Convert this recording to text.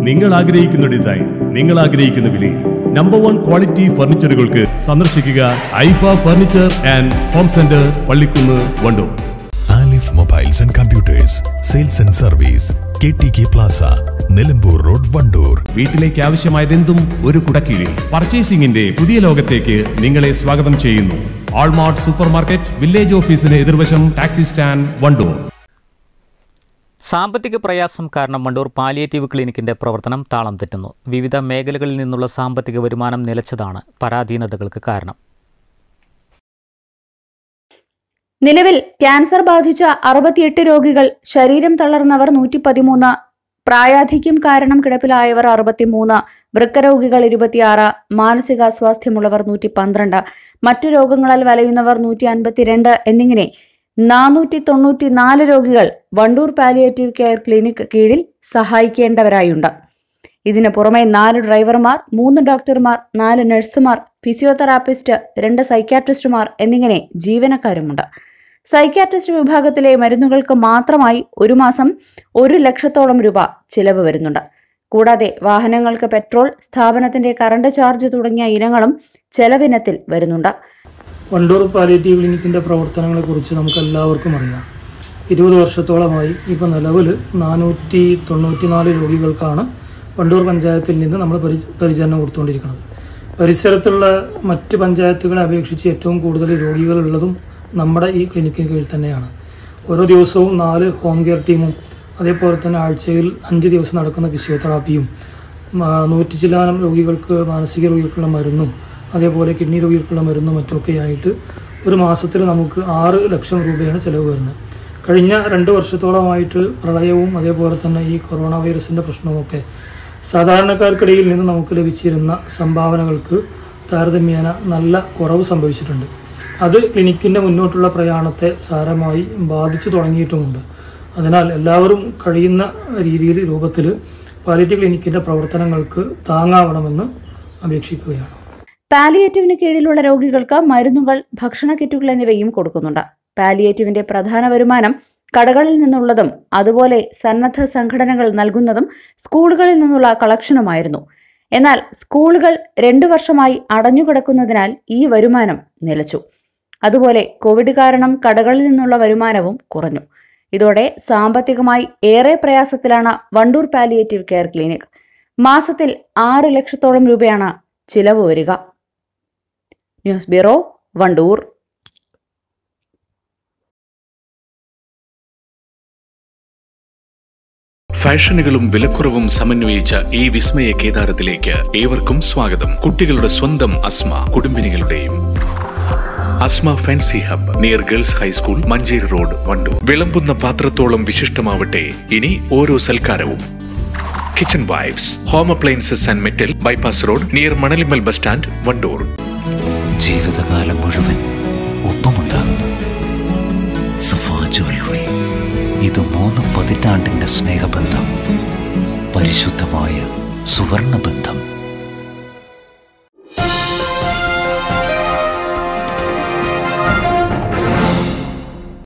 നിങ്ങൾ ആഗ്രഹിക്കുന്ന ഡിസൈൻ നിങ്ങൾ ആഗ്രഹിക്കുന്ന വിലയിൽ നമ്പർ വൺ ക്വാളിറ്റി ഫർണിച്ചറുകൾക്ക് സന്ദർശിക്കുക ഐഫ furniture and home centre Pallikkunnu Wandoor Alif mobiles and computers sales and service K T K plaza Nilambur road Wandoor വീട്ടിലേക്ക് ആവശ്യമായതെന്തും ഒരു കുടക്കീഴിൽ പർച്ചേസിംഗിന്റെ പുതിയ ലോകത്തേക്ക് നിങ്ങളെ സ്വാഗതം ചെയ്യുന്നു ആൾമാർട്ട് സൂപ്പർ മാർക്കറ്റ് വില്ലേജ് ഓഫീസിന് എതിർവശം ടാക്സി സ്റ്റാൻഡ് വണ്ടൂർ സാമ്പത്തിക പ്രയാസം കാരണം വണ്ടൂർ പാലിയേറ്റീവ് ക്ലിനിക്കിന്റെ പ്രവർത്തനം താളം തെറ്റുന്നു വിവിധ മേഖലകളിൽ നിന്നുള്ള സാമ്പത്തിക വരുമാനം നിലച്ചതാണ് പരാധീനതകൾക്ക് കാരണം നിലവിൽ ക്യാൻസർ ബാധിച്ച അറുപത്തിയെട്ട് രോഗികൾ ശരീരം തളർന്നവർ നൂറ്റി പതിമൂന്ന് പ്രായാധിക്യം കാരണം കിടപ്പിലായവർ അറുപത്തിമൂന്ന് വൃക്കരോഗികൾ ഇരുപത്തിയാറ് മാനസികാസ്വാസ്ഥ്യമുള്ളവർ നൂറ്റി പന്ത്രണ്ട് മറ്റു രോഗങ്ങളാൽ വലയുന്നവർ നൂറ്റി അൻപത്തിരണ്ട് എന്നിങ്ങനെ നാനൂറ്റി തൊണ്ണൂറ്റിനാല് രോഗികൾ വണ്ടൂർ പാലിയേറ്റീവ് കെയർ ക്ലിനിക് കീഴിൽ സഹായിക്കേണ്ടവരായുണ്ട് ഇതിനു പുറമെ നാല് ഡ്രൈവർമാർ മൂന്ന് ഡോക്ടർമാർ നാല് നഴ്സുമാർ ഫിസിയോതെറാപ്പിസ്റ്റ് രണ്ട് സൈക്യാട്രിസ്റ്റുമാർ എന്നിങ്ങനെ ജീവനക്കാരുമുണ്ട് സൈക്യാട്രിസ്റ്റ് വിഭാഗത്തിലെ മരുന്നുകൾക്ക് മാത്രമായി ഒരു മാസം ഒരു ലക്ഷത്തോളം രൂപ ചിലവ് വരുന്നുണ്ട് കൂടാതെ വാഹനങ്ങൾക്ക് പെട്രോൾ സ്ഥാപനത്തിന്റെ കറണ്ട് ചാർജ് തുടങ്ങിയ ഇനങ്ങളും ചെലവിനത്തിൽ വരുന്നുണ്ട് വണ്ടൂർ പാലിയേറ്റീവ് ക്ലിനിക്കിൻ്റെ പ്രവർത്തനങ്ങളെക്കുറിച്ച് നമുക്ക് എല്ലാവർക്കും അറിയാം ഇരുപത് വർഷത്തോളമായി ഇപ്പോൾ നിലവിൽ നാനൂറ്റി തൊണ്ണൂറ്റിനാല് രോഗികൾക്കാണ് വണ്ടൂർ പഞ്ചായത്തിൽ നിന്ന് നമ്മൾ പരി പരിചരണം കൊടുത്തുകൊണ്ടിരിക്കുന്നത് പരിസരത്തുള്ള മറ്റ് പഞ്ചായത്തുകളെ അപേക്ഷിച്ച് ഏറ്റവും കൂടുതൽ രോഗികളുള്ളതും നമ്മുടെ ഈ ക്ലിനിക്കിന് കീഴിൽ തന്നെയാണ് ഓരോ ദിവസവും നാല് ഹോം കെയർ ടീമും അതേപോലെ തന്നെ ആഴ്ചയിൽ അഞ്ച് ദിവസം നടക്കുന്ന ഫിസിയോതെറാപ്പിയും മ- നൂറ്റി ചില്ലാനം രോഗികൾക്ക് മാനസിക രോഗികൾക്കുള്ള മരുന്നും അതേപോലെ കിഡ്നി രോഗികൾക്കുള്ള മരുന്നും മറ്റുമൊക്കെ ആയിട്ട് ഒരു മാസത്തിൽ നമുക്ക് ആറ് ലക്ഷം രൂപയാണ് ചിലവ് വരുന്നത് കഴിഞ്ഞ രണ്ട് വർഷത്തോളമായിട്ട് പ്രളയവും അതേപോലെ തന്നെ ഈ കൊറോണ വൈറസിൻ്റെ പ്രശ്നവുമൊക്കെ സാധാരണക്കാർക്കിടയിൽ നിന്ന് നമുക്ക് ലഭിച്ചിരുന്ന സംഭാവനകൾക്ക് താരതമ്യേന നല്ല കുറവ് സംഭവിച്ചിട്ടുണ്ട് അത് ക്ലിനിക്കിൻ്റെ മുന്നോട്ടുള്ള പ്രയാണത്തെ സാരമായി ബാധിച്ചു തുടങ്ങിയിട്ടുമുണ്ട് അതിനാൽ എല്ലാവരും കഴിയുന്ന രീതിയിൽ രൂപത്തിൽ പാലിറ്റീവ് ക്ലിനിക്കിൻ്റെ പ്രവർത്തനങ്ങൾക്ക് താങ്ങാവണമെന്ന് അപേക്ഷിക്കുകയാണ് പാലിയേറ്റീവിന് കീഴിലുള്ള രോഗികൾക്ക് മരുന്നുകൾ ഭക്ഷണ കിറ്റുകൾ എന്നിവയും കൊടുക്കുന്നുണ്ട് പാലിയേറ്റീവിന്റെ പ്രധാന വരുമാനം കടകളിൽ നിന്നുള്ളതും അതുപോലെ സന്നദ്ധ സംഘടനകൾ നൽകുന്നതും സ്കൂളുകളിൽ നിന്നുള്ള കളക്ഷനുമായിരുന്നു എന്നാൽ സ്കൂളുകൾ രണ്ടു വർഷമായി അടഞ്ഞുകിടക്കുന്നതിനാൽ ഈ വരുമാനം നിലച്ചു അതുപോലെ കോവിഡ് കാരണം കടകളിൽ നിന്നുള്ള വരുമാനവും കുറഞ്ഞു ഇതോടെ സാമ്പത്തികമായി ഏറെ പ്രയാസത്തിലാണ് വണ്ടൂർ പാലിയേറ്റീവ് കെയർ ക്ലിനിക് മാസത്തിൽ ആറ് ലക്ഷത്തോളം രൂപയാണ് ചിലവ് വരിക ന്യൂസ് ബ്യൂറോ വണ്ടൂർ ഫാഷനുകളും വിലക്കുറവും സമന്വയിച്ച ഈ വിസ്മയ കേദാരത്തിലേക്ക് ഏവർക്കും സ്വാഗതം കുട്ടികളുടെ സ്വന്തം അസ്മ കുടുംബിനികളുടെയും Asma fancy hub near girls high school Manjeri road Wandoor വിളമ്പുന്ന പാത്രത്തോളം വിശിഷ്ടമാവട്ടെ ഇനി ഓരോ സൽക്കാരവും kitchen vibes home appliances and metal bypass road near Manalimal bus stand Wandoor ജീവിതകാലം മുഴുവൻ ഒപ്പമുണ്ടാകുന്നു സഫാ ജ്വല്ലറി ഇത് മൂന്ന് പതിറ്റാണ്ടിന്റെ സ്നേഹബന്ധം പരിശുദ്ധമായ സുവർണ ബന്ധം